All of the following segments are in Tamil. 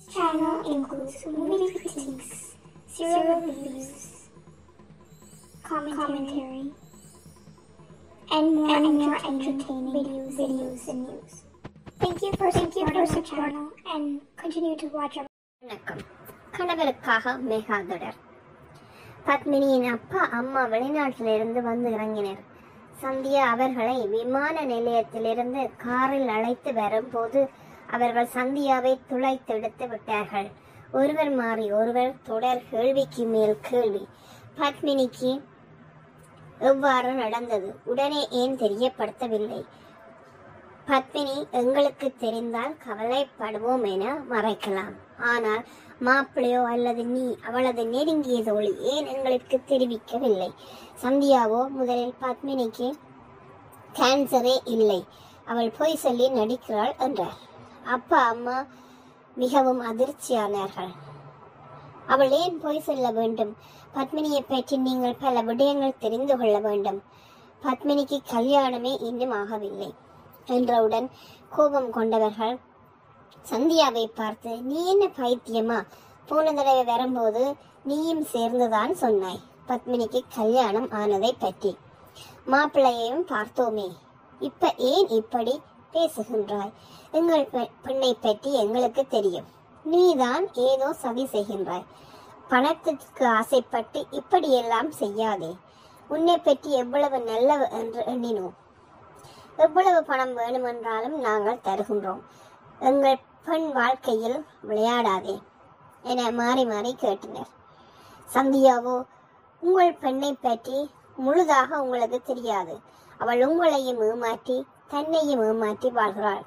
channel includes movie critiques, serial reviews, commentary, and more and more entertaining videos, videos and news. Thank you for thank you for our channel and continue to watch our வணக்கம் கணவருக்காக மெகாதொடர் பத்மினியின் அப்பா அம்மா வெளிநாட்டிலிருந்து வந்து இறங்கினர் சந்தியா அவர்களை விமான நிலையத்திலிருந்து காரில் அழைத்து வரும்போது அவர்கள் சந்தியாவை துளைத்தெடுத்து விட்டார்கள் ஒருவர் மாறி ஒருவர் தொடர் கேள்விக்கு மேல் கேள்வி பத்மினிக்கு எவ்வாறு நடந்தது உடனே ஏன் தெரியப்படுத்தவில்லை பத்மினி எங்களுக்கு தெரிந்தால் கவலைப்படுவோம் என மறைக்கலாம் ஆனால் மாப்பிள்ளையோ அல்லது நீ அவளது நெருங்கிய தோழி ஏன் எங்களுக்கு தெரிவிக்கவில்லை சந்தியாவோ முதலில் பத்மினிக்கு கேன்சரே இல்லை அவள் பொய் சொல்லி நடிக்கிறாள் என்றார் அப்பா அம்மா மிகவும் அதிர்ச்சியானார்கள் அவள் ஏன் பொய் சொல்ல வேண்டும் பத்மினியை பற்றி நீங்கள் பல விடயங்கள் தெரிந்து கொள்ள வேண்டும் பத்மினிக்கு கல்யாணமே இன்னும் ஆகவில்லை என்றவுடன் கோபம் கொண்டவர்கள் சந்தியாவை பார்த்து நீ என்ன பைத்தியமா போன தடவை வரும்போது நீயும் சேர்ந்துதான் சொன்னாய் பத்மினிக்கு கல்யாணம் ஆனதை பற்றி மாப்பிள்ளையையும் பார்த்தோமே இப்ப ஏன் இப்படி பேசுகின்றாய் எங்கள் பெ- பெண்ணை பற்றி எங்களுக்கு தெரியும் நீதான் ஏதோ சதி செய்கின்றாய் பணத்திற்கு ஆசைப்பட்டு இப்படியெல்லாம் செய்யாதே உன்னை பற்றி எவ்வளவு நல்லவ என்று எண்ணினோம் எவ்வளவு பணம் வேணுமென்றாலும் நாங்கள் தருகின்றோம் எங்கள் பெண் வாழ்க்கையில் விளையாடாதே என மாறி மாறி கேட்டனர் சந்தியாவோ உங்கள் பெண்ணை பற்றி முழுதாக உங்களுக்கு தெரியாது அவள் உங்களையும் ஏமாற்றி தன்னையும் ஏமாற்றி வாழ்கிறாள்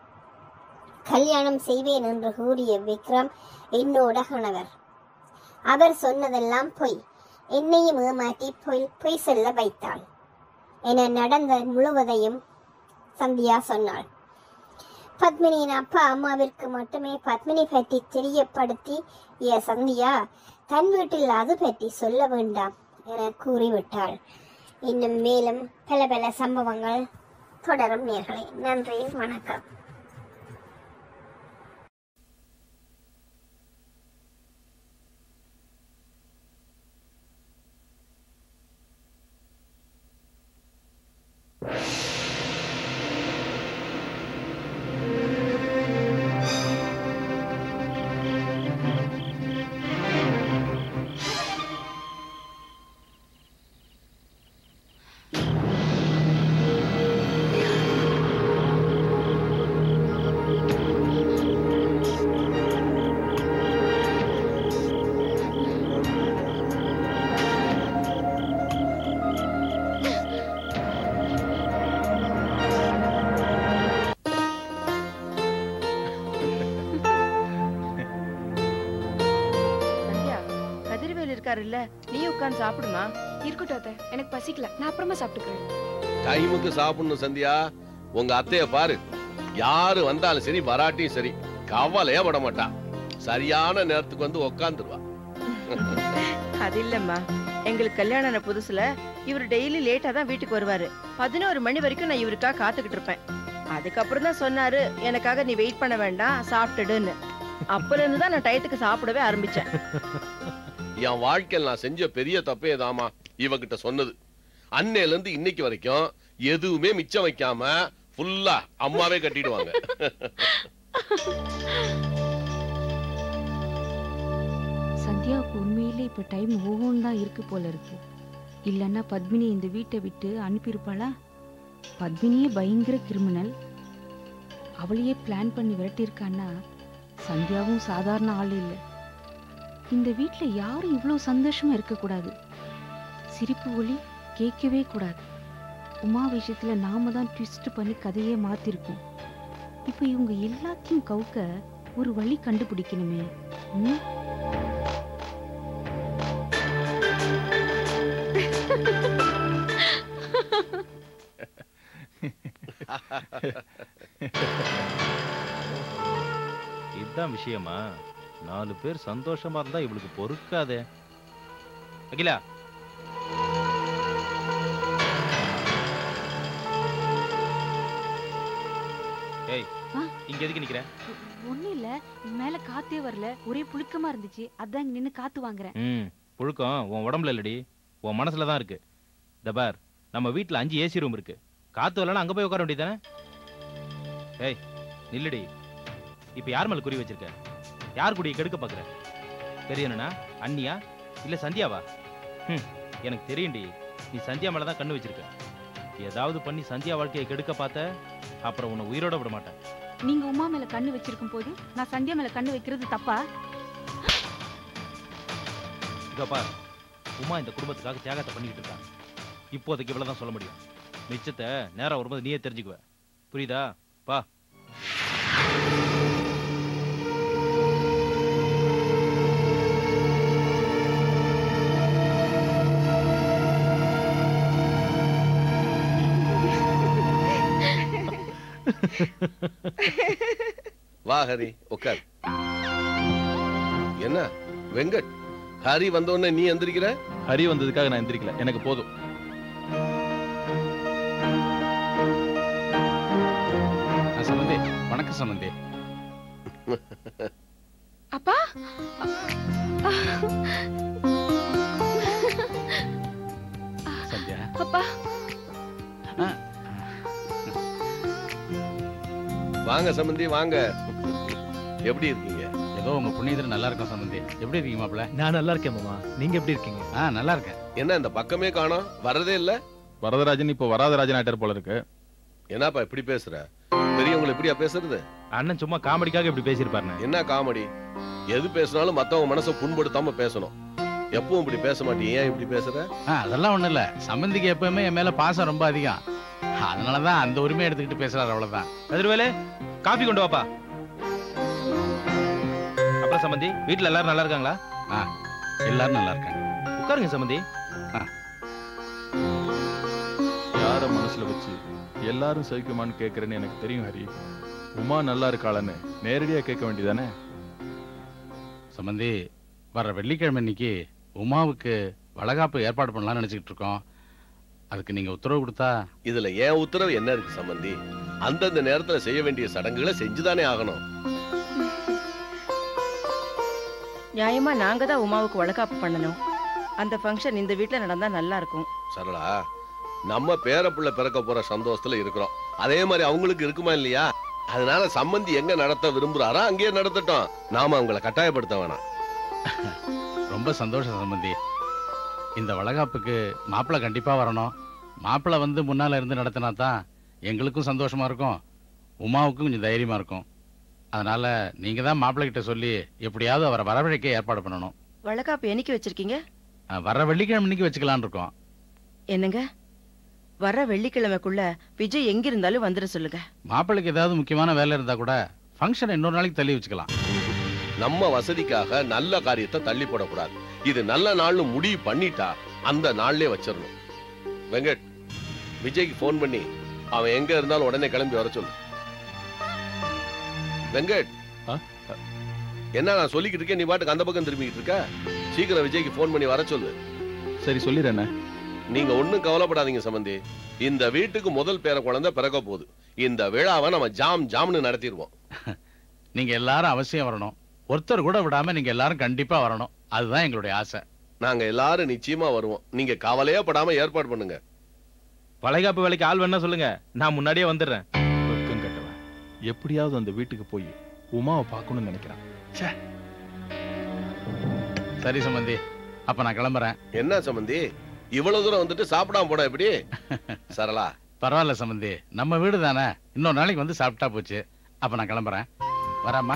கல்யாணம் செய்வேன் என்று கூறிய விக்ரம் என்னோட கணவர் அவர் சொன்னதெல்லாம் பொய் என்னையும் ஏமாற்றி பொய் பொய் சொல்ல வைத்தாள் என நடந்த முழுவதையும் சந்தியா சொன்னாள் பத்மினியின் அப்பா அம்மாவிற்கு மட்டுமே பத்மினி பற்றி தெரியப்படுத்தி ஏ சந்தியா தன் வீட்டில் அது பற்றி சொல்ல வேண்டாம் என கூறிவிட்டாள் இன்னும் மேலும் பல பல சம்பவங்கள் தொடரும் நேர்களை நன்றி வணக்கம் சந்தியா கதிர்வேல் இருக்காருல்ல நீ உட்கார்ந்து சாப்பிடுமா இருக்கட்டும் அத்தை எனக்கு பசிக்கல நான் அப்புறமா சாப்பிட்டுக்கிறேன் டைமுக்கு சாப்பிடணும் சந்தியா உங்க அத்தைய பாரு யாரு வந்தாலும் சரி வராட்டியும் சரி கவலையே பட மாட்டா சரியான நேரத்துக்கு வந்து உக்காந்துருவா அது இல்லம்மா எங்களுக்கு கல்யாணம் ஆன புதுசுல இவர் டெய்லி லேட்டா தான் வீட்டுக்கு வருவாரு பதினோரு மணி வரைக்கும் நான் இவருக்காக காத்துக்கிட்டு இருப்பேன் அதுக்கப்புறம் தான் சொன்னாரு எனக்காக நீ வெயிட் பண்ண வேண்டாம் சாப்பிட்டுடுன்னு அப்பல இருந்து தான் நான் டயத்துக்கு சாப்பிடவே ஆரம்பிச்சேன் என் வாழ்க்கையில் நான் செஞ்ச பெரிய தப்பே தாமா இவகிட்ட சொன்னது அன்னையில இருந்து இன்னைக்கு வரைக்கும் எதுவுமே மிச்சம் வைக்காம ஃபுல்லா அம்மாவே கட்டிடுவாங்க சந்தியாவுக்கு உண்மையிலே இப்ப டைம் ஓஹோன்னு தான் இருக்கு போல இருக்கு இல்லைன்னா பத்மினி இந்த வீட்டை விட்டு அனுப்பியிருப்பாளா பத்மினியே பயங்கர கிரிமினல் அவளையே பிளான் பண்ணி விரட்டியிருக்கான்னா சந்தியாவும் சாதாரண ஆள் இல்லை இந்த வீட்ல யாரும் இவ்வளோ சந்தோஷமா இருக்கக்கூடாது சிரிப்பு ஒளி கேட்கவே கூடாது உமா விஷயத்துல நாம தான் ட்விஸ்ட் பண்ணி கதையே மாத்திருக்கோம் இப்போ இவங்க எல்லாத்தையும் கவுக்க ஒரு வழி கண்டுபிடிக்கணுமே ம் இதுதான் விஷயமா நாலு பேர் சந்தோஷமா இருந்தா இவளுக்கு பொறுக்காதே அகிலா ஏய் ஆ? இங்க எதுக்கு நிக்கிற ஒண்ணும் இல்ல மேல காத்தே வரல ஒரே புழுக்கமா இருந்துச்சு அதான் இங்க நின்னு காத்து வாங்குறேன் ம் புழுக்கம் உன் உடம்புல இல்லடி உன் மனசுல தான் இருக்கு இந்த பார் நம்ம வீட்ல அஞ்சு ஏசி ரூம் இருக்கு காத்து வரலன்னா அங்க போய் உட்கார வேண்டியதானே ஏய் நில்லுடி இப்ப யார் மேல குறி வச்சிருக்க யார் கூடிய கெடுக்க பாக்குற பெரியண்ணனா அண்ணியா இல்ல சந்தியாவா ம் எனக்கு தெரியும்டி நீ சந்தியா மேல தான் கண்ணு வச்சிருக்க ஏதாவது பண்ணி சந்தியா வாழ்க்கையை கெடுக்க பார்த்த அப்புறம் உன்னை உயிரோட விட மாட்டேன் நீங்க உமா மேல கண்ணு வச்சிருக்கும் போது நான் சந்தியா மேல கண்ணு வைக்கிறது தப்பா இதோ பார் உமா இந்த குடும்பத்துக்காக தியாகத்தை பண்ணிக்கிட்டு இருக்கா இப்போதைக்கு இவ்வளவுதான் சொல்ல முடியும் மிச்சத்தை நேரம் வரும்போது நீயே தெரிஞ்சுக்குவ புரியுதா பா வா ஹரி உட்கார் என்ன வெங்கட் ஹரி வந்த உடனே நீ எந்திரிக்கிற ஹரி வந்ததுக்காக நான் எந்திரிக்கல எனக்கு போதும் சம்பந்தி வணக்கம் சம்பந்தி அப்பா சந்தியா அப்பா வாங்க சம்பந்தி வாங்க எப்படி இருக்கீங்க ஏதோ உங்க புண்ணியத்துல நல்லா இருக்கும் சம்பந்தி எப்படி இருக்கீங்க மாப்பிள்ள நான் நல்லா இருக்கேன் மாமா நீங்க எப்படி இருக்கீங்க ஆ நல்லா இருக்கேன் என்ன இந்த பக்கமே காணோம் வரதே இல்ல வரதராஜன் இப்போ வராதராஜன் ஆயிட்டார் போல இருக்கு என்னப்பா இப்படி பேசுற பெரியவங்களை இப்படியா பேசுறது அண்ணன் சும்மா காமெடிக்காக இப்படி பேசியிருப்பாருண்ணே என்ன காமெடி எது பேசினாலும் மத்தவங்க மனசை புண்படுத்தாம பேசணும் எப்பவும் இப்படி பேச மாட்டீங்க ஏன் இப்படி பேசுற ஆ அதெல்லாம் ஒண்ணும் இல்ல சம்பந்திக்கு எப்பவுமே என் மேல பாசம் ரொம்ப அதிகம் அதனாலதான் அந்த உரிமையை எடுத்துக்கிட்டு பேசுறாரு அவ்வளவுதான் கதிர்வேலு காஃபி கொண்டு வாப்பா அப்புறம் சம்பந்தி வீட்ல எல்லாரும் நல்லா இருக்காங்களா எல்லாரும் நல்லா இருக்காங்க உட்காருங்க சம்பந்தி யார மனசுல வச்சு எல்லாரும் சகிக்குமான்னு கேக்குறேன்னு எனக்கு தெரியும் ஹரி உமா நல்லா இருக்காளன்னு நேரடியா கேட்க வேண்டியதானே சம்பந்தி வர்ற வெள்ளிக்கிழமை இன்னைக்கு உமாவுக்கு வளகாப்பு ஏற்பாடு பண்ணலாம்னு நினைச்சிட்டு இருக்கோம் அதுக்கு நீங்க உத்தரவு கொடுத்தா இதுல ஏன் உத்தரவு என்ன இருக்கு சம்பந்தி அந்தந்த நேரத்துல செய்ய வேண்டிய சடங்குகளை செஞ்சுதானே ஆகணும் நியாயமா நாங்க தான் உமாவுக்கு வளகாப்பு பண்ணணும் அந்த ஃபங்க்ஷன் இந்த வீட்ல நடந்தா நல்லா இருக்கும் சரளா நம்ம பேரப்புள்ள பிறக்க போற சந்தோஷத்துல இருக்கிறோம் அதே மாதிரி அவங்களுக்கு இருக்குமா இல்லையா அதனால சம்பந்தி எங்க நடத்த விரும்புறாரோ அங்கேயே நடத்தட்டும் நாம அவங்கள கட்டாயப்படுத்த வேணாம் ரொம்ப சந்தோஷம் சம்பந்தி இந்த வளகாப்புக்கு மாப்பிள்ளை கண்டிப்பா வரணும் மாப்பிள்ளை வந்து முன்னால இருந்து நடத்தினா தான் எங்களுக்கும் சந்தோஷமா இருக்கும் உமாவுக்கும் கொஞ்சம் தைரியமா இருக்கும் அதனால நீங்க தான் மாப்பிள்ளை கிட்ட சொல்லி எப்படியாவது அவரை வரவழைக்க ஏற்பாடு பண்ணணும் வளகாப்பு என்னைக்கு வச்சிருக்கீங்க அஹ் வர்ற வெள்ளிக்கிழமை இன்னைக்கு வச்சுக்கலாம்னு இருக்கோம் என்னங்க வர வெள்ளிக்கிழமைக்குள்ள விஜய் எங்க இருந்தாலும் வந்துட சொல்லுங்க மாப்பிள்ளைக்கு ஏதாவது முக்கியமான வேலை இருந்தா கூட ஃபங்க்ஷன் இன்னொரு நாளைக்கு தள்ளி வச்சுக்கலாம் நம்ம வசதிக்காக நல்ல காரியத்தை தள்ளி போடக்கூடாது இது நல்ல நாள்னு முடிவு பண்ணிட்டா அந்த நாள்லயே வச்சிடணும் வெங்கட் விஜய்க்கு ஃபோன் பண்ணி அவன் எங்க இருந்தாலும் உடனே கிளம்பி வர சொல்லு வெங்கட் ஆ? என்ன நான் சொல்லிக்கிட்டு இருக்கேன் நீ பாட்டுக்கு அந்த பக்கம் திரும்பிக்கிட்டு இருக்க சீக்கிரம் விஜய்க்கு ஃபோன் பண்ணி வர சொல்லு சரி சொல்லிடுறேண்ணே நீங்க ஒண்ணும் கவலைப்படாதீங்க சம்பந்தி இந்த வீட்டுக்கு முதல் பேர குழந்தை பிறக்க போகுது இந்த விழாவை நம்ம ஜாம் ஜாம்னு நடத்திடுவோம் நீங்க எல்லாரும் அவசியம் வரணும் ஒருத்தர் கூட விடாம நீங்க எல்லாரும் கண்டிப்பா வரணும் அதுதான் எங்களுடைய ஆசை நாங்க எல்லாரும் நிச்சயமா வருவோம் நீங்க கவலையே படாம ஏற்பாடு பண்ணுங்க வளைகாப்பு வேலைக்கு ஆள் வேணா சொல்லுங்க நான் முன்னாடியே வந்துடுறேன் வெக்கம் கட்டவன் எப்படியாவது அந்த வீட்டுக்கு போய் உமாவை பார்க்கணும்னு நினைக்கிறான் சரி சம்பந்தி அப்ப நான் கிளம்புறேன் என்ன சம்பந்தி இவ்வளவு தூரம் வந்துட்டு சாப்பிடாம போனா எப்படி சரளா பரவாயில்ல சம்பந்தி நம்ம வீடு தானே இன்னொரு நாளைக்கு வந்து சாப்பிட்டா போச்சு அப்ப நான் கிளம்புறேன் வரேம்மா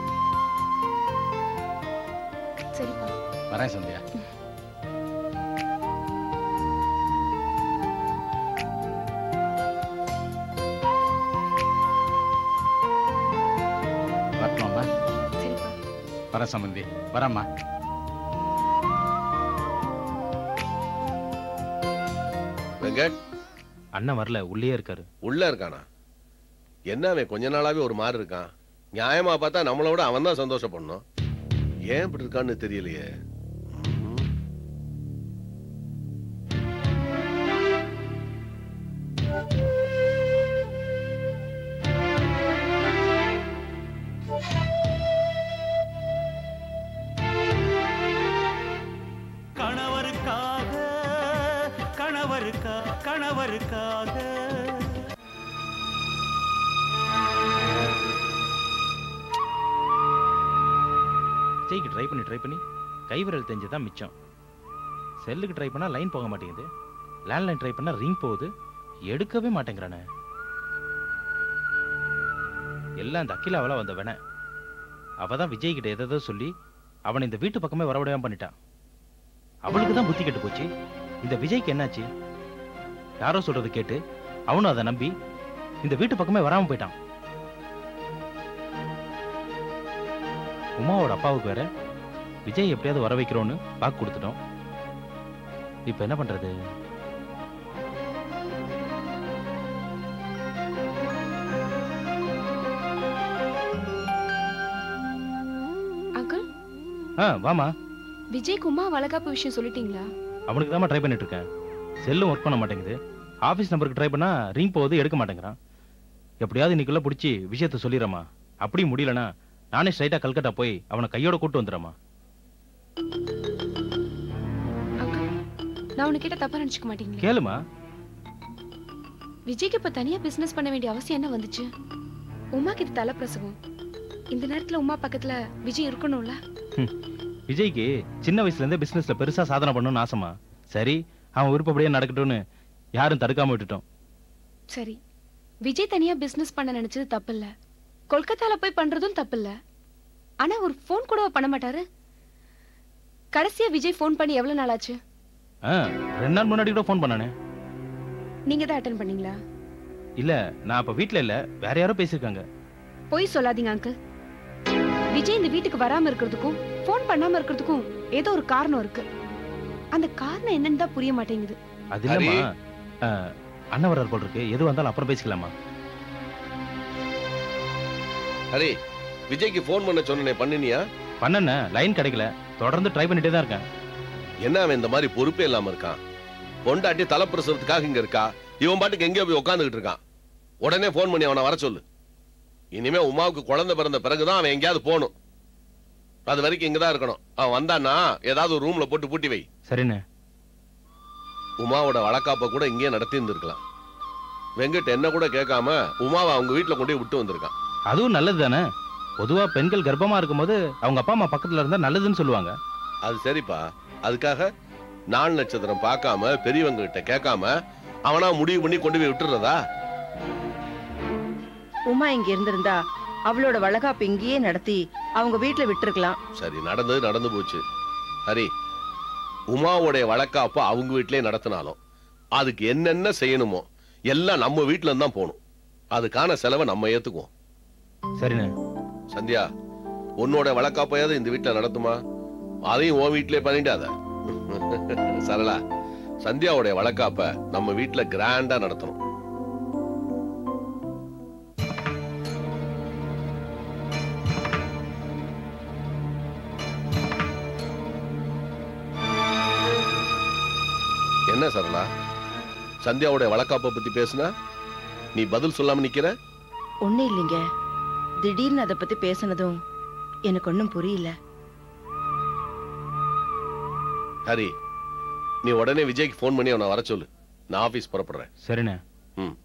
சரிப்பா வரேன் சந்தியா வரட்டும்மா சரிப்பா வரேன் சம்பந்தி வரேம்மா வெங்கட் அண்ணன் வரல உள்ளே இருக்காரு உள்ள இருக்கானா என்ன அவன் கொஞ்ச நாளாவே ஒரு மாதிரி இருக்கான் நியாயமா பார்த்தா நம்மளை விட அவன் தான் சந்தோஷப்படணும் ஏன் இப்படி இருக்கான்னு தெரியலையே ம். விஜய்க்கு ட்ரை பண்ணி ட்ரை பண்ணி கைவிரல் தெரிஞ்சு தான் மிச்சம் செல்லுக்கு ட்ரை பண்ணா லைன் போக மாட்டேங்குது லேண்ட்லைன் ட்ரை பண்ணா ரிங் போகுது எடுக்கவே மாட்டேங்கிறானே எல்லாம் இந்த அகிலாவால வந்த வேண அவ தான் விஜய் கிட்ட எதோ சொல்லி அவனை இந்த வீட்டு பக்கமே வரவிடாம பண்ணிட்டான் அவளுக்கு தான் புத்தி கெட்டு போச்சு இந்த விஜய்க்கு என்னாச்சு யாரோ சொல்றது கேட்டு அவனும் அதை நம்பி இந்த வீட்டு பக்கமே வராம போயிட்டான் உமாவோட அப்பாவுக்கு வேற விஜய் எப்படியாவது வர வைக்கிறோன்னு வாக்கு கொடுத்துட்டோம் இப்ப என்ன பண்றது அங்கிள் ஆ வாமா விஜய்க்கு உமா வளகாப்பு விஷயம் சொல்லிட்டீங்களா அவனுக்கு தான் ட்ரை பண்ணிட்டு இருக்கேன் செல்லும் ஒர்க் பண்ண மாட்டேங்குது ஆபீஸ் நம்பருக்கு ட்ரை பண்ணா ரிங் போகுது எடுக்க மாட்டேங்கிறான் எப்படியாவது இன்னைக்குள்ள பிடிச்சி விஷயத்த சொல்லிடுறேம்மா அப்படி முடியலனா நானே ஸ்ட்ரைட்டா கல்கட்டா போய் அவனை கையோட கூட்டு வந்துடுறேம்மா அங்கிள் நான் உன்னை கேட்ட தப்பா நினைச்சுக்க மாட்டீங்களா கேளுமா விஜய்க்கு இப்ப தனியா பிசினஸ் பண்ண வேண்டிய அவசியம் என்ன வந்துச்சு உமாக்கு இது தலைப்பிரசவம் இந்த நேரத்துல உமா பக்கத்துல விஜய் இருக்கணும்ல விஜய்க்கு சின்ன வயசுல இருந்தே பிசினஸ்ல பெருசா சாதனை பண்ணணும்னு ஆசைமா சரி அவன் விருப்பப்படியே நடக்கட்டும்னு யாரும் தடுக்காம விட்டுட்டோம் சரி விஜய் தனியா பிசினஸ் பண்ண நினைச்சது தப்பு இல்ல கொல்கத்தால போய் பண்றதும் தப்பு இல்ல ஆனா ஒரு ஃபோன் கூட பண்ண மாட்டாரு கடைசியா விஜய் ஃபோன் பண்ணி எவ்வளவு நாள் ஆச்சு ஆ ரெண்டு நாள் முன்னாடி கூட ஃபோன் பண்ணானே நீங்க தான் அட்டன் பண்ணீங்களா இல்ல நான் அப்ப வீட்ல இல்ல வேற யாரோ பேசியிருக்காங்க பொய் சொல்லாதீங்க அங்கிள் விஜய் இந்த வீட்டுக்கு வராம இருக்கிறதுக்கும் ஃபோன் பண்ணாம இருக்கிறதுக்கும் ஏதோ ஒரு காரணம் இருக்கு அந்த காரணம் என்னன்னு தான் புரிய மாட்டேங்குது அது இல்லம்மா ஆ, அண்ணன் வர்றார் போல் இருக்கு எது வந்தாலும் அப்புறம் பேசிக்கலாமா ஹரி விஜய்க்கு ஃபோன் பண்ண சொன்னனே பண்ணினியா பண்ணன லைன் கிடைக்கல தொடர்ந்து ட்ரை பண்ணிட்டே தான் இருக்கேன் என்ன அவன் இந்த மாதிரி பொறுப்பே இல்லாம இருக்கான் பொண்டாட்டி தலைப்பிரசவத்துக்காக இங்க இருக்கா இவன் பாட்டுக்கு எங்கேயோ போய் உட்காந்துக்கிட்டு இருக்கான் உடனே ஃபோன் பண்ணி அவனை வர சொல்லு இனிமே உமாவுக்கு குழந்தை பிறந்த பிறகுதான் அவன் எங்கேயாவது போகணும் அது வரைக்கும் இங்கதான் இருக்கணும் அவன் வந்தான்னா ஏதாவது ஒரு ரூம்ல போட்டு பூட்டி வை சரிண்ணே உமாவோட வழக்காப்ப கூட இங்கேயே நடத்தி இருந்திருக்கலாம் வெங்கட் என்ன கூட கேட்காம உமாவை அவங்க வீட்டுல கொண்டு போய் விட்டு வந்திருக்கான் அதுவும் நல்லது தானே பொதுவா பெண்கள் கர்ப்பமா இருக்கும்போது அவங்க அப்பா அம்மா பக்கத்துல இருந்தா நல்லதுன்னு சொல்லுவாங்க அது சரிப்பா அதுக்காக நாள் நட்சத்திரம் பார்க்காம பெரியவங்க கிட்ட கேட்காம அவனா முடிவு பண்ணி கொண்டு போய் விட்டுறதா உமா இங்க இருந்திருந்தா அவளோட வளகாப்பு இங்கேயே நடத்தி அவங்க வீட்டுல விட்டுருக்கலாம் சரி நடந்தது நடந்து போச்சு ஹரி உமாவுடைய வழக்காப்ப அவங்க வீட்டிலே நடத்தினாலும் அதுக்கு என்னென்ன செய்யணுமோ எல்லாம் நம்ம வீட்டுல இருந்து தான் போகணும் அதுக்கான செலவை நம்ம ஏத்துக்குவோம் சரிண்ணே சந்தியா உன்னோட வழக்காப்பையாவது இந்த வீட்டுல நடத்துமா அதையும் உன் வீட்டிலே பண்ணிட்டாத சரளா சந்தியாவுடைய வழக்காப்ப நம்ம வீட்டுல கிராண்டா நடத்தணும் என்ன சரளா சந்தியாவுடைய வழக்காப்ப பத்தி பேசுனா நீ பதில் சொல்லாம நிக்கிற ஒண்ணு இல்லைங்க திடீர்னு அதை பத்தி பேசுனதும் எனக்கு ஒண்ணும் புரியல ஹரி நீ உடனே விஜய்க்கு ஃபோன் பண்ணி அவனை வர சொல்லு நான் ஆபீஸ் புறப்படுறேன் சரிண்ணே ம்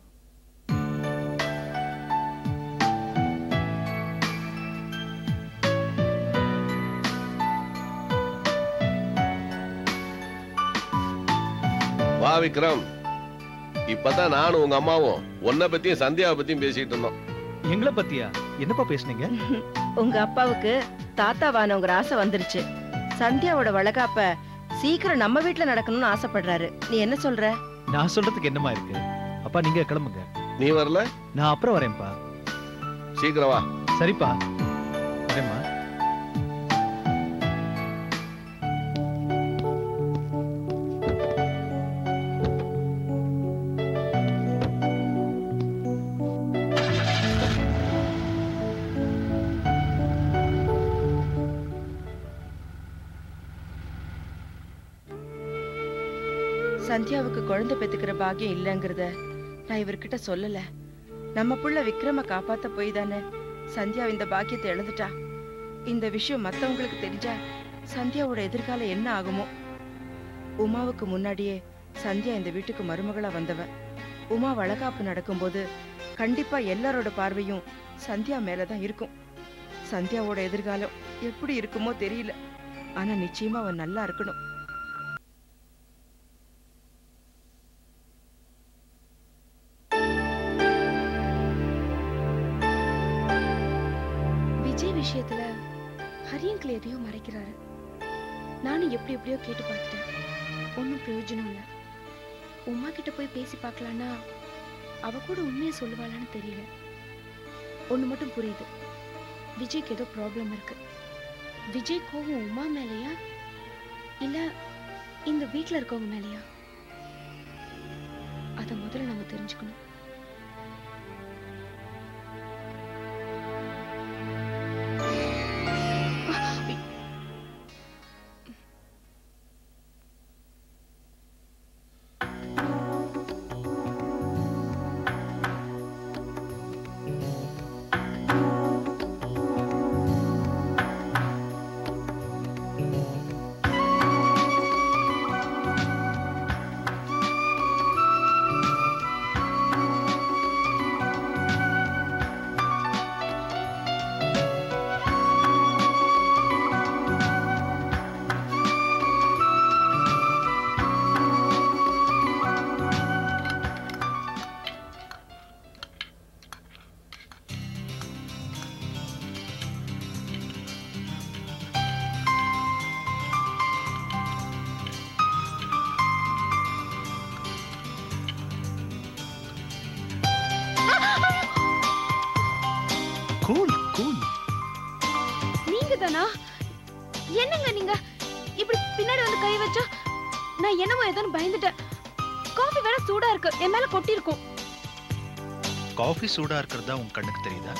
வா விக்ரம் இப்பதான் நானும் உங்க அம்மாவும் உன்னை பத்தியும் சந்தியாவை பத்தியும் பேசிட்டு இருந்தோம் எங்களை பத்தியா என்னப்பா பேசுனீங்க உங்க அப்பாவுக்கு தாத்தாவானவங்கிற ஆசை வந்துருச்சு சந்தியாவோட வளகாப்ப சீக்கிரம் நம்ம வீட்டுல நடக்கணும்னு ஆசைப்படுறாரு நீ என்ன சொல்ற நான் சொல்றதுக்கு என்னமா இருக்கு அப்பா நீங்க கிளம்புங்க நீ வரல நான் அப்புறம் வரேன்ப்பா சீக்கிரம் வா சரிப்பா வரேம்மா சந்தியாவுக்கு குழந்தை பெத்துக்கிற பாக்கியம் இல்லைங்கிறத நான் இவர்கிட்ட சொல்லல நம்ம புள்ள விக்ரம காப்பாத்த போய் தானே சந்தியா இந்த பாக்கியத்தை இழந்துட்டா இந்த விஷயம் மத்தவங்களுக்கு தெரிஞ்சா சந்தியாவோட எதிர்காலம் என்ன ஆகுமோ உமாவுக்கு முன்னாடியே சந்தியா இந்த வீட்டுக்கு மருமகளா வந்தவ உமா வளகாப்பு நடக்கும்போது கண்டிப்பா எல்லாரோட பார்வையும் சந்தியா மேலதான் இருக்கும் சந்தியாவோட எதிர்காலம் எப்படி இருக்குமோ தெரியல ஆனா நிச்சயமா அவன் நல்லா இருக்கணும் விஜய் விஷயத்துல ஹரியங்கிள் எதையோ மறைக்கிறாரு நானும் எப்படி எப்படியோ கேட்டு பார்த்துட்டேன் ஒன்றும் பிரயோஜனம் இல்லை உமா கிட்ட போய் பேசி பார்க்கலான்னா அவ கூட உண்மையை சொல்லுவாளான்னு தெரியல ஒன்று மட்டும் புரியுது விஜய்க்கு ஏதோ ப்ராப்ளம் இருக்கு விஜய் கோவம் உமா மேலேயா இல்ல இந்த வீட்ல இருக்கவங்க மேலேயா அதை முதல்ல நம்ம தெரிஞ்சுக்கணும் கூல் கூல் நீங்க தானா என்னங்க நீங்க இப்படி பின்னாடி வந்து கை வச்சா நான் என்னமோ ஏதோன்னு பயந்துட்டேன் காஃபி வேற சூடா இருக்கு என் மேல கொட்டி இருக்கும் காஃபி சூடா இருக்கிறதா உன் கண்ணுக்கு தெரியுதா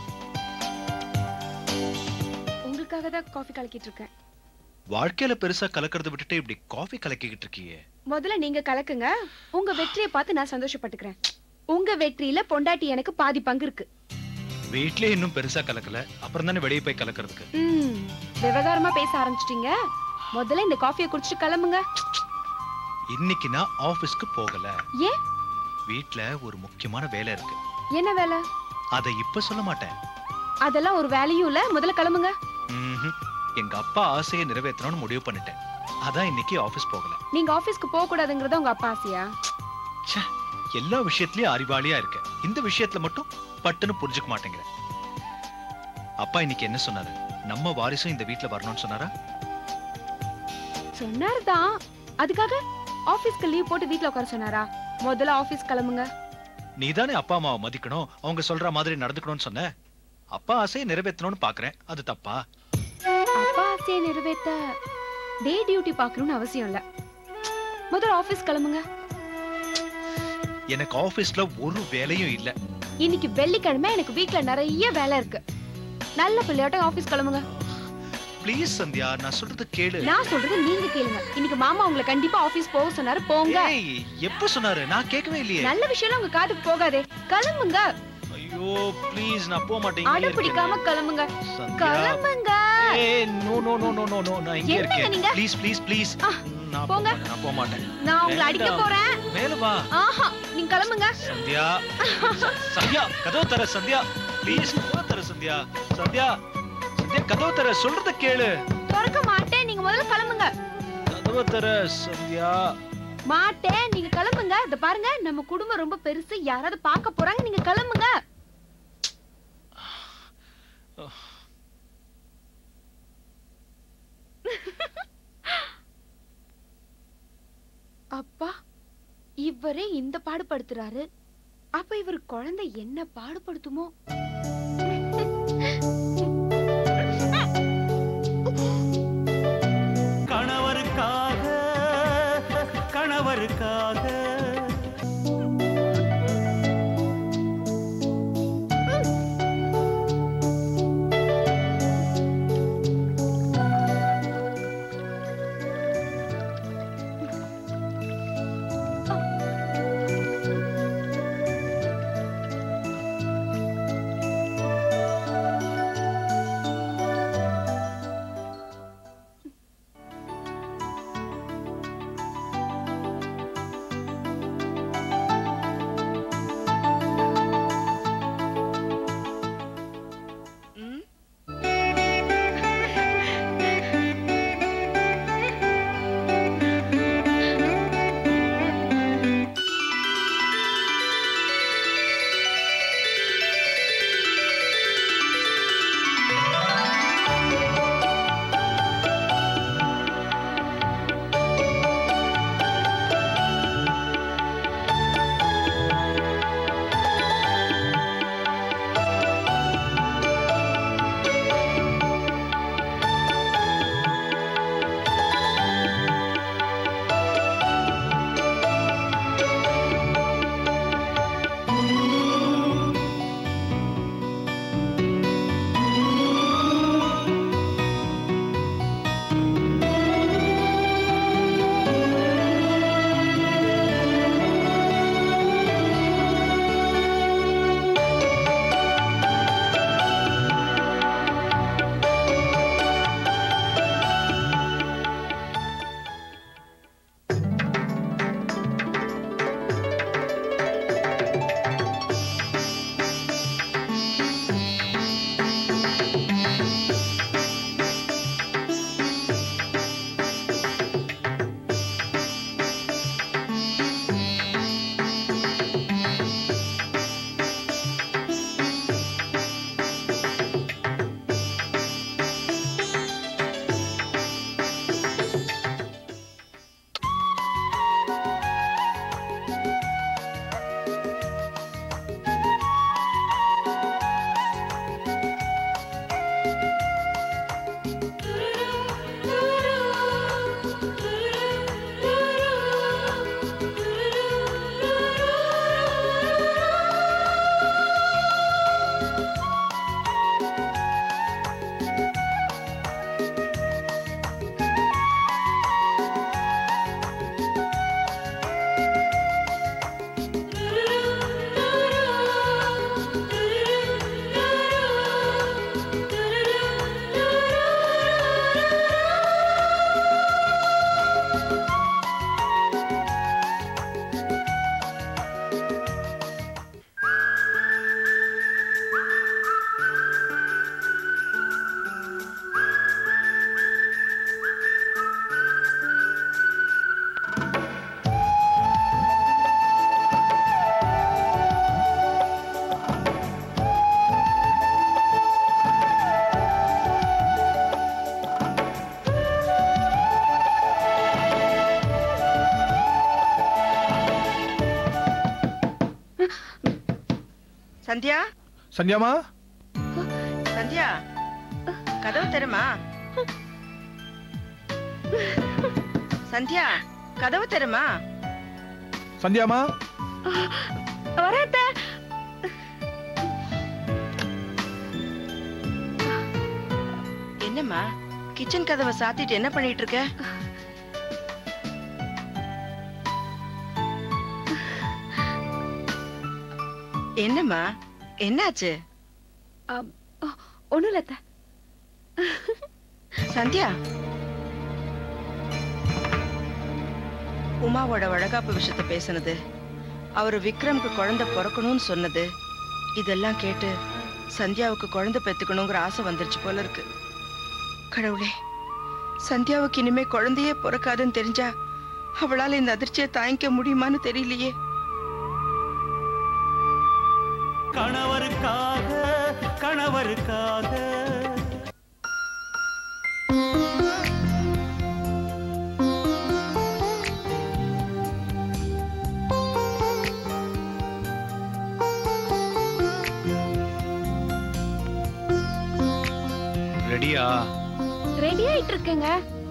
உங்களுக்காக தான் காஃபி கலக்கிட்டு இருக்கேன் வாழ்க்கையில பெருசா கலக்கறத விட்டுட்டு இப்படி காஃபி கலக்கிக்கிட்டு இருக்கியே முதல்ல நீங்க கலக்குங்க உங்க வெற்றியை பார்த்து நான் சந்தோஷப்பட்டுக்கிறேன் உங்க வெற்றியில பொண்டாட்டி எனக்கு பாதி பங்கு இருக்கு வீட்லயே இன்னும் பெருசா கலக்கல அப்புறம் தானே வெளியே போய் கலக்கறதுக்கு ம் விவகாரமா பேச ஆரம்பிச்சிட்டீங்க முதல்ல இந்த காஃபியை குடிச்சிட்டு கிளம்புங்க இன்னைக்கு நான் ஆபீஸ்க்கு போகல ஏன் வீட்ல ஒரு முக்கியமான வேலை இருக்கு என்ன வேலை அதை இப்ப சொல்ல மாட்டேன் அதெல்லாம் ஒரு வேலையும் இல்ல முதல்ல கிளம்புங்க ம்ஹும். எங்க அப்பா ஆசையை நிறைவேற்றணும்னு முடிவு பண்ணிட்டேன் அதான் இன்னைக்கு ஆபீஸ் போகல நீங்க ஆபீஸ்க்கு போக கூடாதுங்கறத உங்க அப்பா ஆசையா ச்சே, எல்லா விஷயத்திலயும் அறிவாளியா இருக்க இந்த விஷயத்துல மட்டும் பட்டுன்னு புரிஞ்சுக்க மாட்டேங்கிற அப்பா இன்னைக்கு என்ன சொன்னாரு நம்ம வாரிசும் இந்த வீட்ல வரணும்னு சொன்னாரா சொன்னாருதான் அதுக்காக ஆபீஸ்க்கு லீவ் போட்டு வீட்ல உட்கார சொன்னாரா முதல்ல ஆபீஸ் கிளம்புங்க நீதானே அப்பா அம்மாவை மதிக்கணும் அவங்க சொல்ற மாதிரி நடந்துக்கணும்னு சொன்ன அப்பா ஆசையை நிறைவேற்றணும்னு பாக்குறேன் அது தப்பா அப்பா ஆசையை நிறைவேத்த டே டியூட்டி பார்க்கணும்னு அவசியம் இல்ல முதல்ல ஆபீஸ் கிளம்புங்க எனக்கு ஆபீஸ்ல ஒரு வேலையும் இல்ல இன்னைக்கு வெள்ளிக்கிழமை எனக்கு வீட்ல நிறைய வேலை இருக்கு நல்ல பிள்ளையாட்டம் ஆபீஸ் கிளம்புங்க ப்ளீஸ் சந்தியா நான் சொல்றது கேளு நான் சொல்றது நீங்க கேளுங்க இன்னைக்கு மாமா உங்களை கண்டிப்பா ஆபீஸ் போக சொன்னாரு போங்க ஏய், எப்ப சொன்னாரு நான் கேட்கவே இல்லையே நல்ல விஷயம் உங்க காதுக்கு போகாதே கிளம்புங்க ஐயோ ப்ளீஸ் நான் போக மாட்டேன் இங்கேயே அட இருக்கேன். பிடிக்காம கிளம்புங்க சந்தியா கிளம்புங்க ஏய் no no no no no no நான் இங்கே என்னங்க இருக்கேன் நீங்க? ப்ளீஸ் ப்ளீஸ் ப்ளீஸ் நான் போக போங்க. மாட்டேன் நான் போக மாட்டேன் நான் உங்களை அடிக்க வேண்டாம். போறேன் மேல வா ஆஹா நீங்க கிளம்புங்க சந்தியா ச- சந்தியா கதவு தர சந்தியா ப்ளீஸ் கதவு தர சந்தியா சந்தியா சந்தியா கதவு தர சொல்றத கேளு திறக்க மாட்டேன் நீங்க முதல்ல கிளம்புங்க கதவு தர சந்தியா மாட்டேன் நீங்க கிளம்புங்க இத பாருங்க நம்ம குடும்பம் ரொம்ப பெருசு யாராவது பார்க்க போறாங்க நீங்க கிளம்புங்க அப்பா இவரே இந்த பாடுபடுத்துறாரு அப்ப இவர் குழந்தை என்ன பாடுபடுத்துமோ கணவருக்காக கணவருக்காக சந்தியா சந்தியாமா சந்தியா கதவு தருமா சந்தியா கதவு தருமா சந்தியாமா வரேத்த என்னம்மா கிச்சன் கதவை சாத்திட்டு என்ன பண்ணிட்டு இருக்க என்னம்மா என்னாச்சு ஒண்ணும் இல்ல அத்தை. சந்தியா உமாவோட வழக்காப்பு விஷயத்த பேசுனது அவர் விக்ரம்க்கு குழந்தை பிறக்கணும்னு சொன்னது இதெல்லாம் கேட்டு சந்தியாவுக்கு குழந்தை பெத்துக்கணுங்கிற ஆசை வந்துருச்சு போல இருக்கு கடவுளே சந்தியாவுக்கு இனிமே குழந்தையே பிறக்காதுன்னு தெரிஞ்சா அவளால இந்த அதிர்ச்சியை தாங்கிக்க முடியுமான்னு தெரியலையே கணவருக்காக கணவருக்காக ரெடியா ரெடி ஆயிட்டு இருக்கேங்க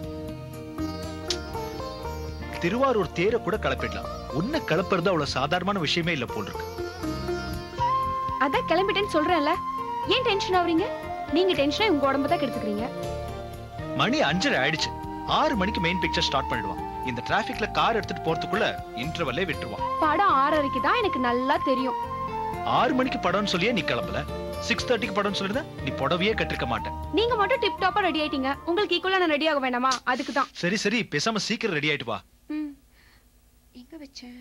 திருவாரூர் தேரை கூட கிளப்பிடலாம் உன்னை கிளப்புறது அவ்வளவு சாதாரணமான விஷயமே இல்ல போல் இருக்கு அதான் கிளம்பிட்டேன்னு சொல்றேன்ல ஏன் டென்ஷன் ஆவறீங்க நீங்க டென்ஷனா உங்க உடம்ப தான் கெடுத்துக்கிறீங்க மணி அஞ்சரை ஆயிடுச்சு ஆறு மணிக்கு மெயின் பிக்சர் ஸ்டார்ட் பண்ணிடுவான் இந்த டிராபிக்ல கார் எடுத்துட்டு போறதுக்குள்ள இன்டர்வல்லே விட்டுருவான் படம் ஆறரைக்கு தான் எனக்கு நல்லா தெரியும் ஆறு மணிக்கு படம்னு சொல்லியே நீ கிளம்பல சிக்ஸ் தேர்ட்டிக்கு படம்னு சொல்லிருந்தா நீ புடவையே கட்டிருக்க மாட்டேன் நீங்க மட்டும் டிப் டாப்பா ரெடி ஆயிட்டீங்க உங்களுக்கு ஈக்குவலா நான் ரெடி ஆக வேண்டாமா அதுக்கு தான் சரி சரி பேசாம சீக்கிரம் ரெடி ஆயிட்டு வா ம். எங்க வச்சேன்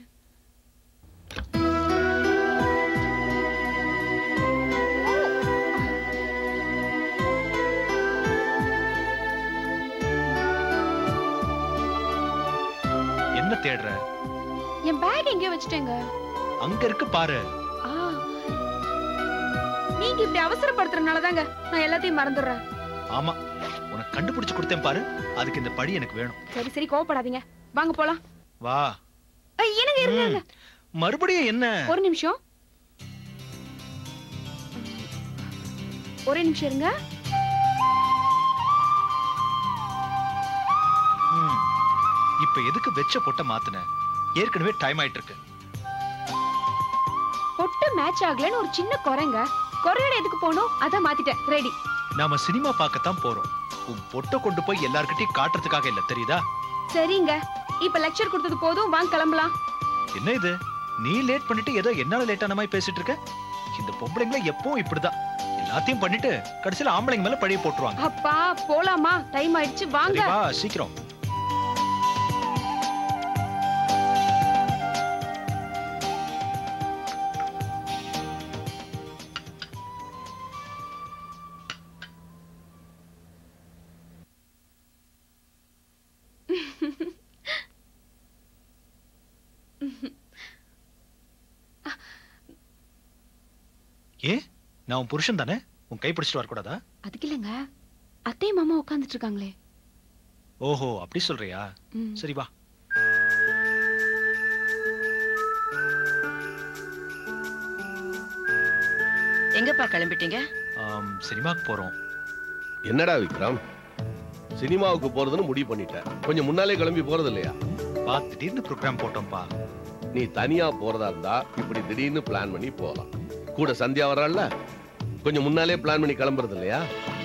என்ன தேடுற என் பேக் எங்கேயோ வச்சுட்டேங்க அங்க இருக்கு பாரு ஆ. நீங்க இப்படி அவசரப்படுத்துறதுனால தாங்க நான் எல்லாத்தையும் மறந்துடுறேன் ஆமா உனக்கு கண்டுபிடிச்சு கொடுத்தேன் பாரு அதுக்கு இந்த படி எனக்கு வேணும் சரி சரி கோவப்படாதீங்க வாங்க போலாம் வா ஐ, இருங்க இருங்க இருங்க. மறுபடியும் என்ன ஒரு நிமிஷம் ஒரே நிமிஷம் இருங்க ம். இப்ப எதுக்கு வெச்ச பொட்ட மாத்துன ஏற்கனவே டைம் ஆயிட்டு இருக்கு பொட்டு மேட்ச் ஆகலன்னு ஒரு சின்ன குறைங்க குறையோட எதுக்கு போகணும் அதான் மாத்திட்டேன் ரெடி நாம சினிமா பார்க்கத்தான் போறோம் உன் பொட்டை கொண்டு போய் எல்லார்கிட்டயும் காட்டுறதுக்காக இல்ல தெரியுதா சரிங்க இப்ப லெக்சர் கொடுத்தது போதும் வாங்க கிளம்பலாம் என்ன இது நீ லேட் பண்ணிட்டு ஏதோ என்னால லேட் ஆன மாதிரி பேசிட்டு இருக்க இந்த பொம்பளைங்கள எப்பவும் இப்படிதான் எல்லாத்தையும் பண்ணிட்டு கடைசியில ஆம்பளைங்க மேல பழிய போட்டுருவாங்க அப்பா போலாமா டைம் ஆயிடுச்சு வாங்க சரி, வா சீக்கிரம் ஏ நான் உன் புருஷன் தானே உன் கை பிடிச்சிட்டு வரக்கூடாதா அதுக்கு இல்லைங்க அத்தையும் மாமா உட்காந்துட்டு இருக்காங்களே ஓஹோ அப்படி சொல்றியா ம். சரி வா எங்கப்பா கிளம்பிட்டீங்க ஆம், சினிமாக்கு போறோம் என்னடா விக்ரம் சினிமாவுக்கு போறதுன்னு முடிவு பண்ணிட்டேன் கொஞ்சம் முன்னாலே கிளம்பி போறது இல்லையா பா திடீர்னு ப்ரோக்ராம் போட்டோம்ப்பா நீ தனியா போறதா இருந்தா இப்படி திடீர்னு பிளான் பண்ணி போகலாம் கூட சந்தியா வர்றாள்ல கொஞ்சம் முன்னாலே பிளான் பண்ணி கிளம்புறது இல்லையா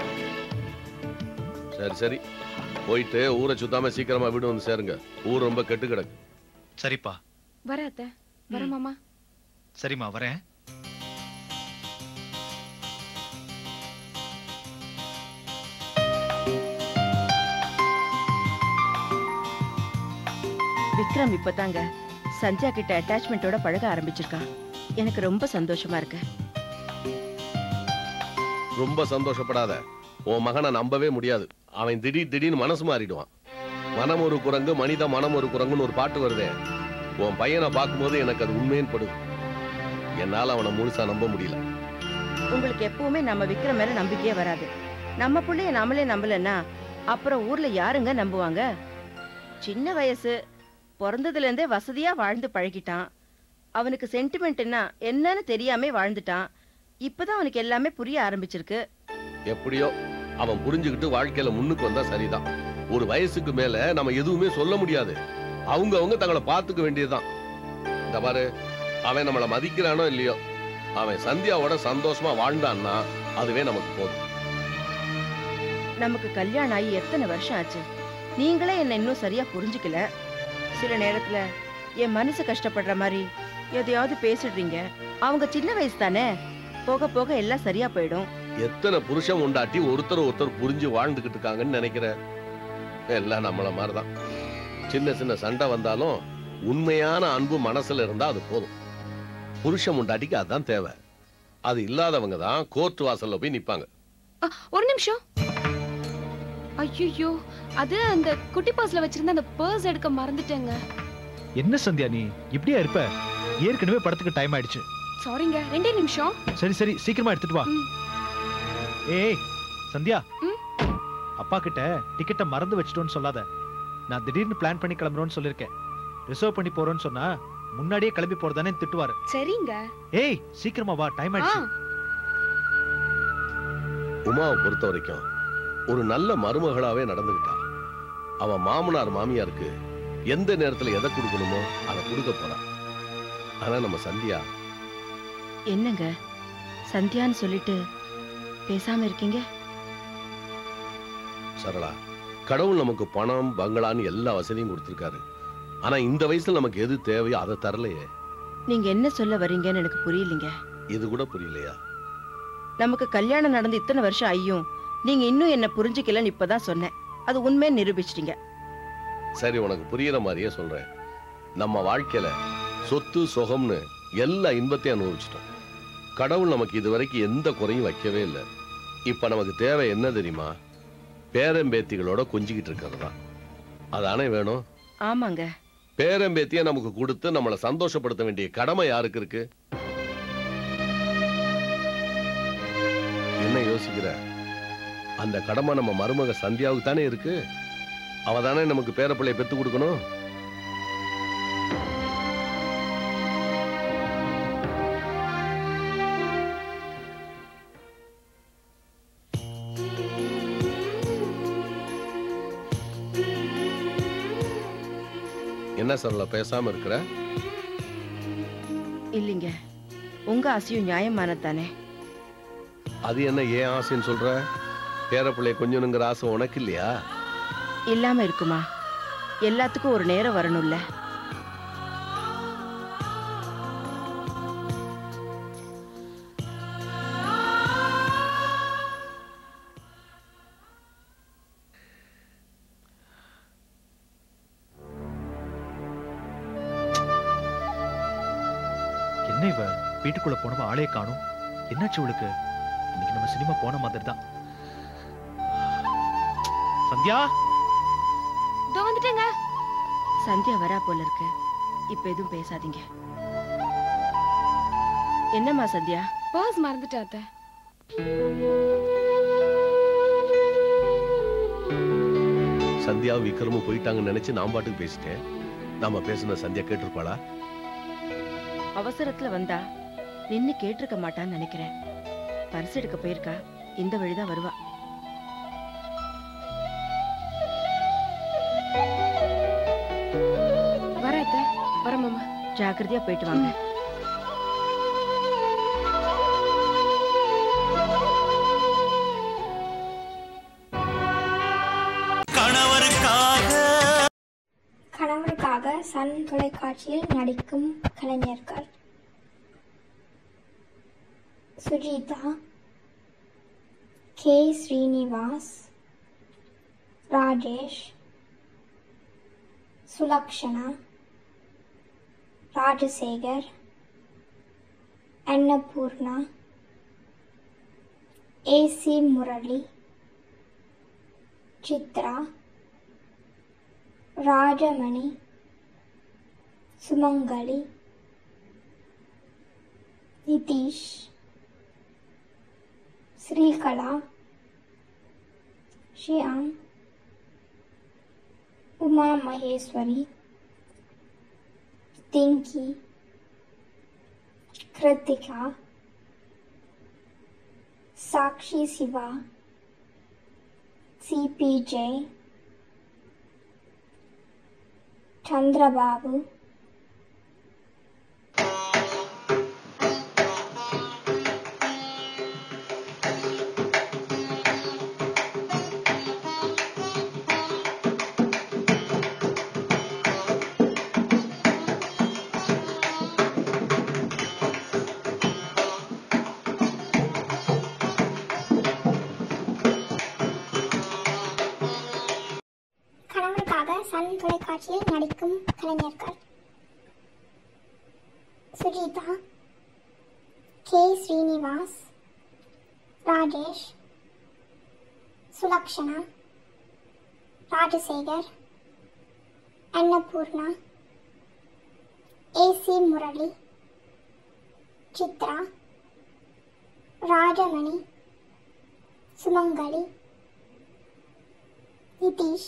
சரி சரி போயிட்டு ஊரை சுத்தாம சீக்கிரமா வீடு வந்து சேருங்க ஊர் ரொம்ப கெட்டு கிடக்கு சரிப்பா வர அத்தை வர மாமா சரிம்மா வரேன் விக்ரம் இப்பதாங்க சந்தியா கிட்ட அட்டாச்மெண்ட்டோட பழக ஆரம்பிச்சிருக்கான் எனக்கு ரொம்ப சந்தோஷமா இருக்கு ரொம்ப சந்தோஷப்படாத உன் மகனை நம்பவே முடியாது அவன் திடீர் திடீர்னு மனசு மாறிடுவான் மனம் ஒரு குரங்கு மனித மனம் ஒரு குரங்குன்னு ஒரு பாட்டு வருதே உன் பையனை பார்க்கும்போது எனக்கு அது உண்மைன்னு படுது என்னால அவனை முழுசா நம்ப முடியல உங்களுக்கு எப்பவுமே நம்ம விக்ரம் மேல நம்பிக்கையே வராது நம்ம புள்ளைய நம்மளே நம்பலன்னா அப்புறம் ஊர்ல யாருங்க நம்புவாங்க சின்ன வயசு பிறந்ததுல இருந்தே வசதியா வாழ்ந்து பழகிட்டான் அவனுக்கு சென்டிமெண்ட்னா என்னன்னு தெரியாம வாழ்ந்துட்டான் இப்பதான் அவனுக்கு எல்லாமே புரிய ஆரம்பிச்சிருக்கு எப்படியோ அவன் புரிஞ்சுக்கிட்டு வாழ்க்கையில முன்னுக்கு வந்தா சரிதான் ஒரு வயசுக்கு மேல நம்ம எதுவுமே சொல்ல முடியாது அவங்க அவங்க தங்களை பார்த்துக்க வேண்டியதுதான் இந்த பாரு அவன் நம்மள மதிக்கிறானோ இல்லையோ அவன் சந்தியாவோட சந்தோஷமா வாழ்ந்தான்னா அதுவே நமக்கு போதும் நமக்கு கல்யாணம் ஆகி எத்தனை வருஷம் ஆச்சு நீங்களே என்ன இன்னும் சரியா புரிஞ்சுக்கல சில நேரத்துல என் மனசு கஷ்டப்படுற மாதிரி எதையாவது பேசிடுறீங்க அவங்க சின்ன வயசு தானே போக போக எல்லாம் சரியா போயிடும் எத்தனை புருஷன் உண்டாட்டி ஒருத்தர் ஒருத்தர் புரிஞ்சு வாழ்ந்துகிட்டு இருக்காங்கன்னு நினைக்கிற எல்லாம் நம்மள மாதிரிதான் சின்ன சின்ன சண்டை வந்தாலும் உண்மையான அன்பு மனசுல இருந்தா அது போதும் புருஷன் உண்டாட்டிக்கு அதான் தேவை அது இல்லாதவங்க தான் கோர்ட் வாசல்ல போய் நிப்பாங்க அ, ஒரு நிமிஷம் ஐயோ அது அந்த குட்டி பர்ஸ்ல வச்சிருந்த அந்த பர்ஸ் எடுக்க மறந்துட்டேங்க என்ன சந்தியா நீ இப்படியா இருப்ப ஏற்கனவே படத்துக்கு டைம் ஆயிடுச்சு சாரிங்க ரெண்டே நிமிஷம் சரி சரி சீக்கிரமா எடுத்துட்டு வா ம். ஏய் சந்தியா ம். அப்பா கிட்ட டிக்கெட்டை மறந்து வச்சிட்டோன்னு சொல்லாத நான் திடீர்னு பிளான் பண்ணி கிளம்புறோம்னு சொல்லிருக்கேன் ரிசர்வ் பண்ணி போறோம்னு சொன்னா முன்னாடியே கிளம்பி போறதானே திட்டுவாரு சரிங்க ஏய் சீக்கிரமா வா டைம் ஆ ஆயிடுச்சு உமாவை பொறுத்த வரைக்கும் ஒரு நல்ல மருமகளாவே நடந்துகிட்டா அவன் மாமனார் மாமியாருக்கு எந்த நேரத்துல எதை கொடுக்கணுமோ அதை கொடுக்க போறான் ஆனா நம்ம சந்தியா என்னங்க சந்தியான்னு சொல்லிட்டு பேசாம இருக்கீங்க சரளா கடவுள் நமக்கு பணம் பங்களான்னு எல்லா வசதியும் கொடுத்திருக்காரு ஆனா இந்த வயசுல நமக்கு எது தேவையோ அதை தரலையே நீங்க என்ன சொல்ல வர்றீங்கன்னு எனக்கு புரியலீங்க இது கூட புரியலையா நமக்கு கல்யாணம் நடந்து இத்தனை வருஷம் ஐயும் நீங்க இன்னும் என்ன புரிஞ்சுக்கலன்னு இப்பதான் சொன்னேன் அது உண்மையை நிரூபிச்சிட்டீங்க சரி உனக்கு புரியுற மாதிரியே சொல்றேன் நம்ம வாழ்க்கையில சொத்து சுகம்னு எல்லா இன்பத்தையும் அனுபவிச்சிட்டோம் கடவுள் நமக்கு இதுவரைக்கும் எந்த குறையும் வைக்கவே இல்லை இப்ப நமக்கு தேவை என்ன தெரியுமா பேரம்பேத்திகளோட கொஞ்சிக்கிட்டு இருக்கிறது தான் அதானே வேணும் ஆமாங்க பேரம்பேத்திய நமக்கு கொடுத்து நம்மளை சந்தோஷப்படுத்த வேண்டிய கடமை யாருக்கு இருக்கு என்ன யோசிக்கிற அந்த கடமை நம்ம மருமக சந்தியாவுக்கு தானே இருக்கு அவ தானே நமக்கு பேரப்பிள்ளைய பெத்து கொடுக்கணும் என்ன சரளா பேசாம இருக்கிற இல்லைங்க உங்க ஆசையும் நியாயமானது தானே அது என்ன ஏன் ஆசைன்னு சொல்ற பேரப்பிள்ளைய கொஞ்சணுங்கிற ஆசை உனக்கு இல்லையா இல்லாம இருக்குமா எல்லாத்துக்கும் ஒரு நேரம் வரணும்ல என்ன இவ வீட்டுக்குள்ள போனவ ஆளே காணும் என்னாச்சு இவளுக்கு இன்னைக்கு நம்ம சினிமா போன மாதிரி தான் சந்தியா இதோ வந்துட்டேங்க சந்தியா வரா போல இருக்கு இப்ப எதுவும் பேசாதீங்க என்னம்மா சந்தியா பர்ஸ் மறந்துட்டேன் அத்தை சந்தியா விக்ரமும் போயிட்டாங்கன்னு நினைச்சு நான் பாட்டுக்கு பேசிட்டேன் நாம பேசுன சந்தியா கேட்டிருப்பாளா அவசரத்துல வந்தா நின்னு கேட்டிருக்க மாட்டான்னு நினைக்கிறேன் பரிசு எடுக்க போயிருக்கா இந்த வழிதான் வருவா வர அத்தை வர மாமா ஜாக்கிரதையா போயிட்டு வாங்க கணவருக்காக கணவருக்காக சன் தொலைக்காட்சியில் நடிக்கும் கலைஞர்கள் சுஜிதா கே ஸ்ரீனிவாஸ் ராஜேஷ் சுலக்ஷனா ராஜசேகர் அன்னபூர்ணா ஏசி முரளி சித்ரா ராஜமணி சுமங்கலி நிதிஷ் ஸ்ரீகலா ஷியாம் உமா மகேஸ்வரி திங்கி Krithika Sakshi Siva, CPJ, Chandrababu, கணவனுக்காக சன் தொலைக்காட்சியில் நடிக்கும் கலைஞர்கள் Sujitha K Srinivas Rajesh Sulakshana Rajasekar Annapoorna AC Murali Chitra Rajamani Sumangali Nithish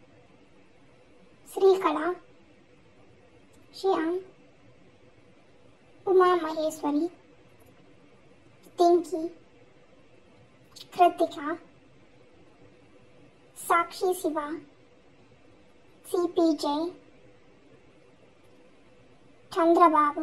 Srikala Shyam Uma Maheshwari Pinky Krittika Sakshi Shiva సిపిజే Chandrababu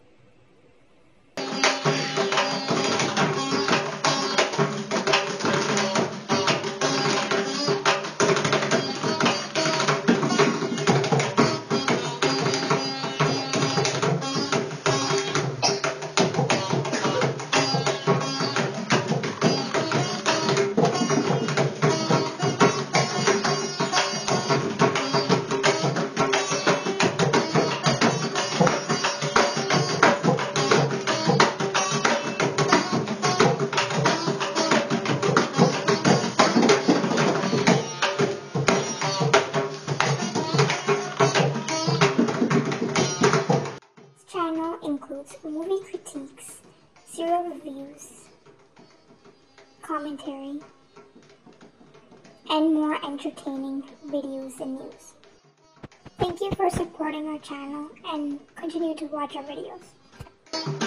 This channel includes movie critiques, serial reviews, commentary, and more entertaining videos and news. Thank you for supporting our channel and continue to watch our videos.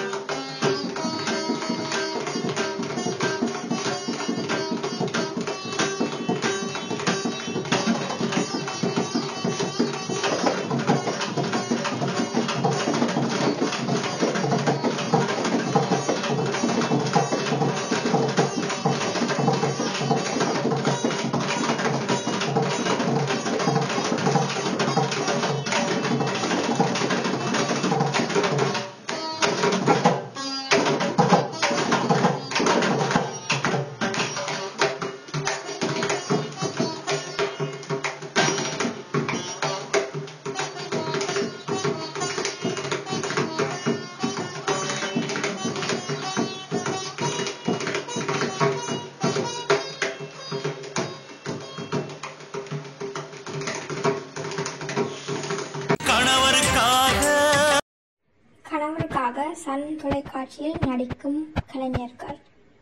கணவருக்காக கணவனுக்காக சன் தொலைக்காட்சியில் நடிக்கும் கலைஞர்கள்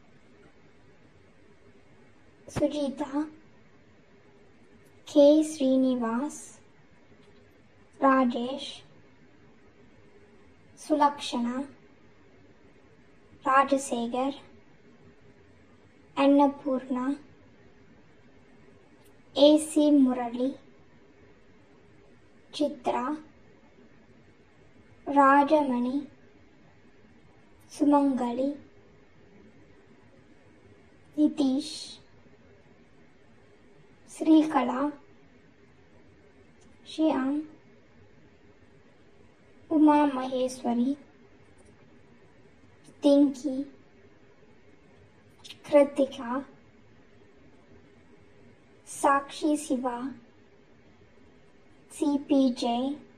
சுஜிதா கே ஸ்ரீனிவாஸ் ராஜேஷ் சுலக்ஷனா ராஜசேகர் அன்னபூர்ணா ஏசி முரளி சித்ரா ராஜமணி சுமங்கலி நிதிஷ் ஸ்ரீகலா ஷியாம் உமா மகேஸ்வரி திங்கி கிருத்திகா சாக்ஷி சிவா சிபிஜே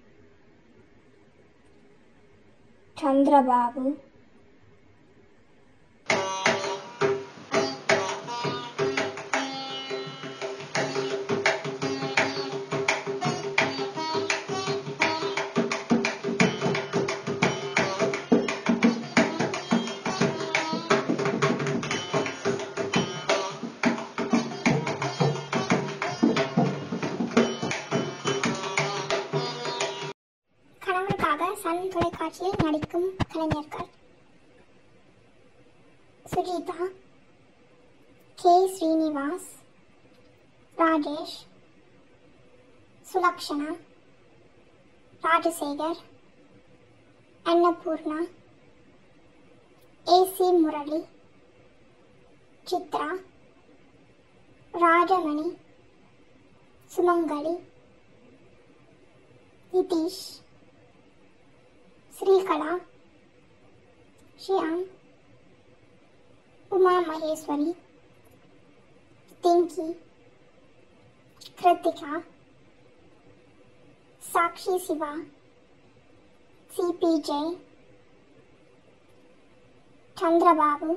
చంద్రబాబు கணவனுக்காக சன் தொலைக்காட்சியில் நடிக்கும் கலைஞர்கள் Sujitha K. Srinivas, Rajesh, Sulakshana, Rajasegar, Annapurna, A.C. Murali, Chitra, Rajamani, Sumangali, Nitish, Srikala, Shyam, Uma Maheswari, Pinky, Kritika, Sakshi Siva, CPJ, Chandrababu,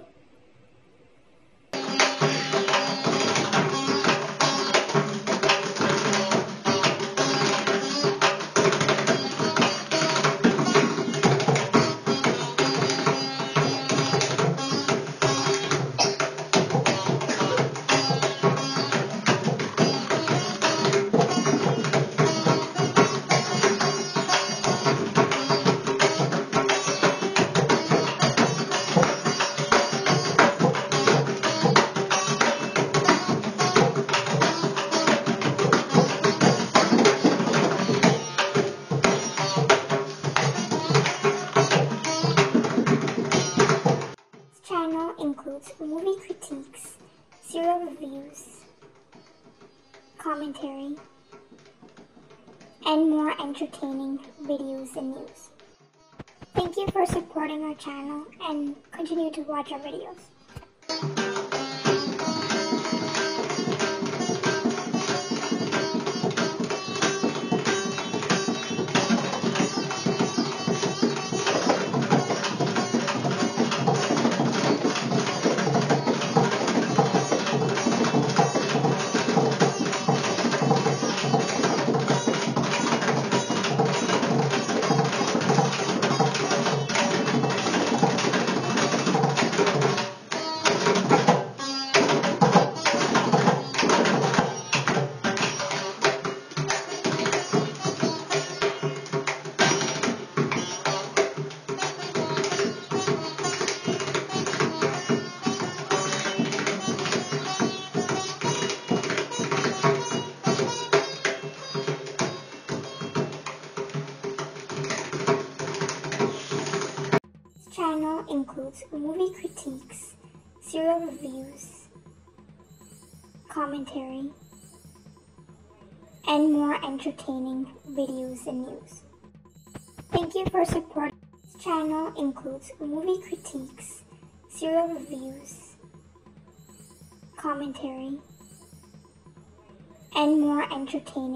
This channel includes movie critiques, serial reviews, commentary, and more entertaining videos and news. Thank you for supporting our channel and continue to watch our videos. This channel includes movie critiques, serial reviews, commentary, and more entertaining videos and news. Thank you for supporting. This channel includes movie critiques, serial reviews, commentary, and more entertaining